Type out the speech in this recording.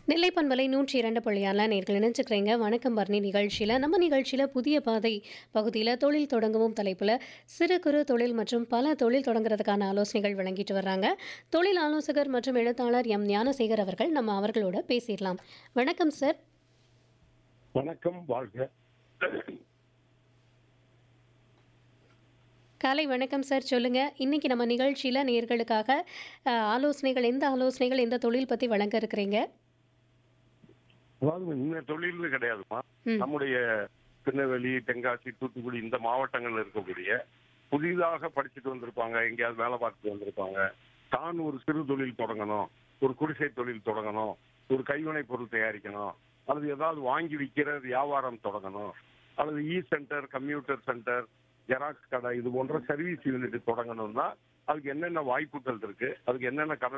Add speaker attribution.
Speaker 1: நெல்லை பண்பலை நூற்றி இரண்டு புள்ளியால நேர்கள் நினைச்சுக்கிறீங்க வணக்கம் பர்ணி நிகழ்ச்சியில் நம்ம நிகழ்ச்சியில் புதிய பாதை பகுதியில் தொழில் தொடங்கவும் தலைப்பில் சிறு குறு தொழில் மற்றும் பல தொழில் தொடங்குறதுக்கான ஆலோசனைகள் வழங்கிட்டு வர்றாங்க தொழில் ஆலோசகர் மற்றும் எழுத்தாளர் எம் ஞானசேகர் அவர்கள் நம்ம அவர்களோட பேசிடலாம் வணக்கம் சார்
Speaker 2: வணக்கம் வாழ்க
Speaker 1: காலை வணக்கம் சார் சொல்லுங்க இன்னைக்கு நம்ம நிகழ்ச்சியில் நேர்களுக்காக அஹ், ஆலோசனைகள் எந்த ஆலோசனைகள் எந்த தொழில் பற்றி வழங்க இருக்கிறீங்க
Speaker 2: அதாவது இந்த தொழில்னு கிடையாதுமா
Speaker 1: ம்.
Speaker 2: நம்முடைய திருநெல்வேலி தென்காசி தூத்துக்குடி இந்த மாவட்டங்கள்ல இருக்கக்கூடிய புதிதாக படிச்சுட்டு வந்திருப்பாங்க எங்கேயாவது வேலை பார்த்துட்டு வந்திருப்பாங்க தான் ஒரு சிறு தொழில் தொடங்கணும் ஒரு குடிசை தொழில் தொடங்கணும் ஒரு கைவினை பொருள் தயாரிக்கணும் அல்லது ஏதாவது வாங்கி விற்கிற வியாபாரம் தொடங்கணும் அல்லது e center computer center Xerox கடை இது போன்ற சர்வீஸ் யூனிட் தொடங்கணும்னா அதுக்கு என்னென்ன வாய்ப்புகள் இருக்கு அதுக்கு என்னென்ன கடன்